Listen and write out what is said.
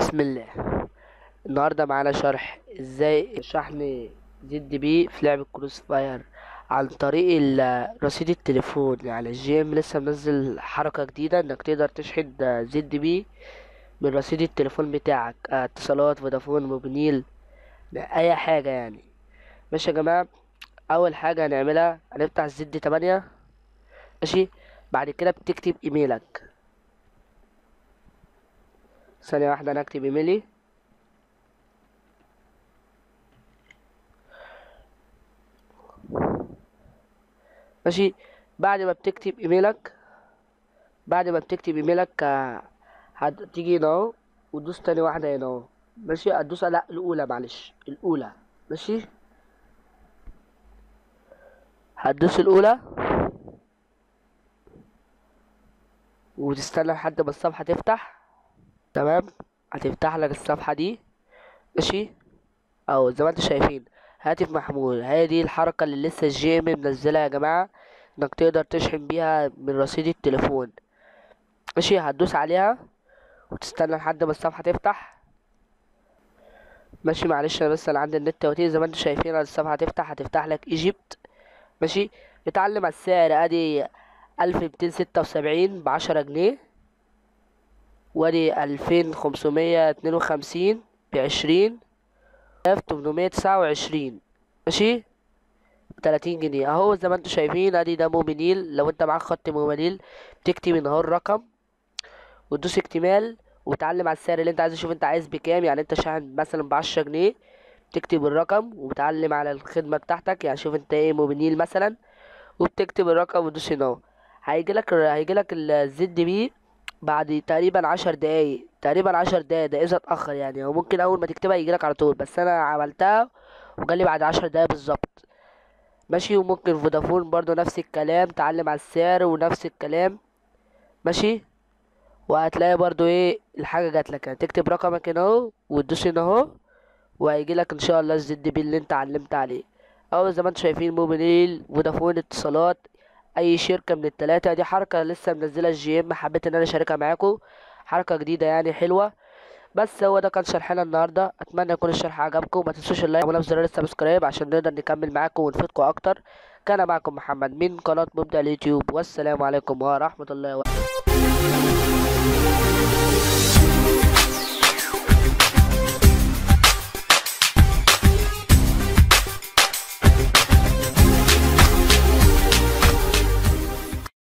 بسم الله النهارده معانا شرح ازاي شحن زد بي في لعبة كروس فاير عن طريق ال- رصيد التليفون يعني الجي ام لسه منزل حركة جديدة انك تقدر تشحن زد بي من رصيد التليفون بتاعك آه، اتصالات فودافون موبينيل اي حاجة يعني ماشي يا جماعة اول حاجة هنعملها هنفتح زد تمانية ماشي بعد كده بتكتب ايميلك ثانية واحدة انا اكتب ايميلي ماشي بعد ما بتكتب ايميلك بعد ما بتكتب ايميلك آه، هتيجي هنا اهو وتدوس تاني واحدة هنا اهو ماشي هتدوس لا الاولى معلش الاولى ماشي هتدوس الاولى وتستنى لحد ما الصفحة تفتح تمام هتفتح لك الصفحة دي ماشي او زي ما انتم شايفين هاتف محمول هي دي الحركة اللي لسه الجي ام منزلها يا جماعة انك تقدر تشحن بيها من رصيد التليفون ماشي هتدوس عليها وتستنى لحد ما الصفحة تفتح ماشي معلش انا بس انا عندي النت توتير زي ما انتم شايفين الصفحة تفتح هتفتح لك ايجيبت ماشي اتعلم على السعر ادي الف ميتين ستة وسبعين بعشرة جنيه وادي الفين خمسمية اتنين وخمسين بعشرين الف تمنمية تسعة وعشرين ماشي بتلاتين جنيه اهو زي ما انتم شايفين ادي ده موبينيل لو انت معاك خط موبينيل بتكتب ان اهو الرقم وتدوس اكتمال وتعلم على السعر اللي انت عايز تشوف انت عايز بكام يعني انت شاحن مثلا بعشرة جنيه بتكتب الرقم وبتعلم على الخدمة بتاعتك يعني شوف انت ايه موبينيل مثلا وبتكتب الرقم وتدوس هنا اهو هيجيلك هيجيلك الزد بي بعد تقريبا عشر دقايق تقريبا عشر دقايق ده اذا اتأخر يعني او ممكن اول ما تكتبها يجيلك على طول بس انا عملتها وجالي بعد عشر دقايق بالظبط ماشي وممكن فودافون برضو نفس الكلام تعلم على السعر ونفس الكلام ماشي وهتلاقي برضو ايه الحاجة جاتلك يعني تكتب رقمك هنا اهو وتدوس هنا اهو وهيجيلك ان شاء الله الزد بي اللي انت علمت عليه اهو زي ما انتم شايفين موبينيل فودافون اتصالات اي شركة من التلاتة دي حركة لسه منزلة الجي ام حبيت ان انا اشاركها معاكم حركة جديدة يعني حلوة بس هو ده كان شرحنا النهارده اتمنى يكون الشرح عجبكم ما تنسوش اللايك ولا زرار السبسكرايب عشان نقدر نكمل معاكم ونفيدكم اكتر كان معكم محمد من قناة مبدع اليوتيوب والسلام عليكم ورحمة الله وبركاته